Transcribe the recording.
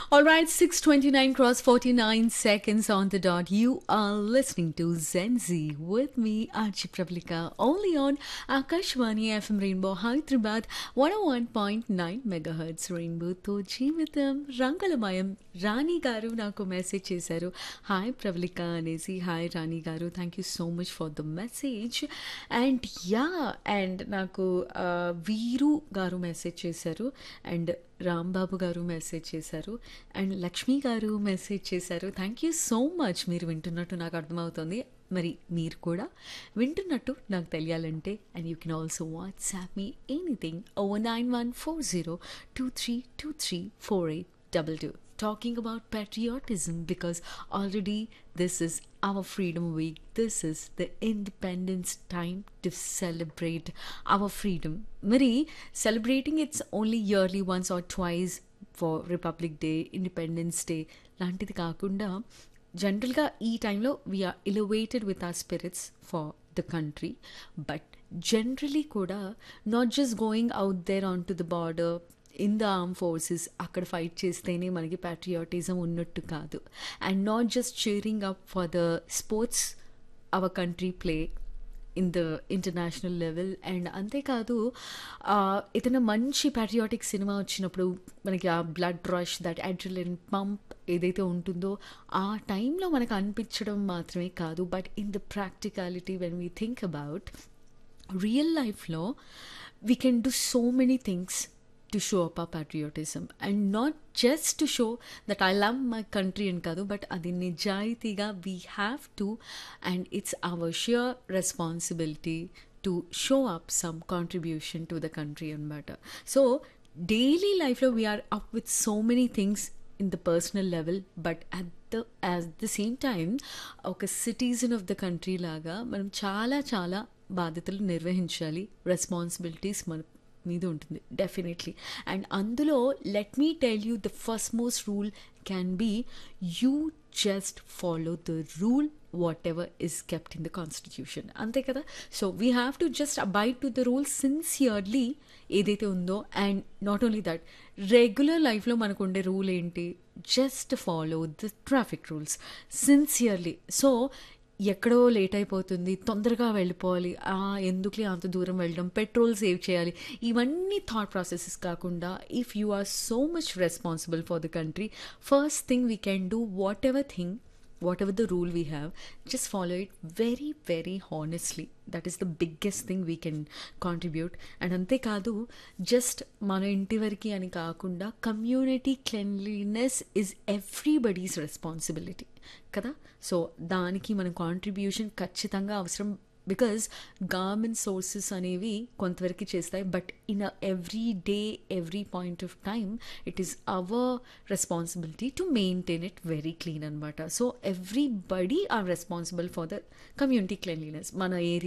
All right, 629 cross 49 seconds on the dot. You are listening to Zenzi with me, Archie Prablika, only on Akashwani FM Rainbow Hyderabad 101.9 megahertz Rainbow తో జీవితం రంగులమయం రాణి గారు నాకు message చేశారు hi Pravalika అనేసి hi Rani garu thank you so much for the message and yeah and నాకు ఆ, వీరు గారు మెసేజ్ చేశారు అండ్ రాంబాబు గారు మెసేజ్ చేశారు అండ్ లక్ష్మి గారు మెసేజ్ చేశారు థ్యాంక్ యూ సో మచ్ మీరు వింటున్నట్టు నాకు అర్థమవుతుంది మరి మీరు కూడా వింటున్నట్టు నాకు తెలియాలంటే and you can also WhatsApp me anything over nine one four zero two three two three four eight double two talking about patriotism because already this is our freedom week this is the independence time to celebrate our freedom మరి celebrating it's only yearly once or twice for republic day independence day లాంటిది కాకుండా జనరల్గా ఈ టైంలో we are elevated with our spirits for the country but generally కూడా not just going out there on to the border in the armed forces అక్కడ fight చేస్తేనే మనకి patriotism ఉన్నట్టు కాదు and not just cheering up for the sports our country play in the international level and అంతేకాదు ఆ, ఏదైనా మంచి patriotic cinema వచ్చినప్పుడు మనకి ఆ blood rush that adrenaline pump ఏదైతే ఉంటుందో ఆ టైంలో మనకు అనిపించడం మాత్రమే కాదు but in the practicality when we think about real లైఫ్లో we can do so many things to show up ఆ patriotism and not just to show that I love my country అని కాదు బట్ అది నిజాయితీగా we have to and it's our sheer responsibility to show up some contribution to the country అనమాట so daily లైఫ్లో we are up with so many things in the personal level but at the at the same time ఒక citizen of the country లాగా మనం చాలా చాలా బాధ్యతలు నిర్వహించాలి responsibilities మన మీద ఉంటుంది డెఫినెట్లీ అండ్ అందులో let me tell you the first most rule can be you just follow the rule whatever is kept in the constitution అంతే కదా so we have to just abide to the rule sincerely ఏదైతే ఉందో and not only that regular లైఫ్లో మనకు ఉండే rule ఏంటి just follow the traffic rules sincerely so ఎక్కడో late అయిపోతుంది తొందరగా వెళ్ళిపోవాలి ఆ, ఎందుకులే అంత దూరం వెళ్ళడం పెట్రోల్ సేవ్ చేయాలి ఇవన్నీ థాట్ ప్రాసెసెస్ కాకుండా if you are so much responsible for the country first thing we can do whatever thing whatever the rule we have just follow it very very honestly that is the biggest thing we can contribute and అంతేకాదు just మన ఇంటి వరకు అని కాకుండా community cleanliness is everybody's responsibility కదా so దానికి మన contribution ఖచ్చితంగా అవసరం బికాజ్ గవర్నమెంట్ సోర్సెస్ అనేవి కొంతవరకు చేస్తాయి but in every day every point of time it is our responsibility to maintain it very clean అనమాట so everybody are responsible for the community cleanliness మన area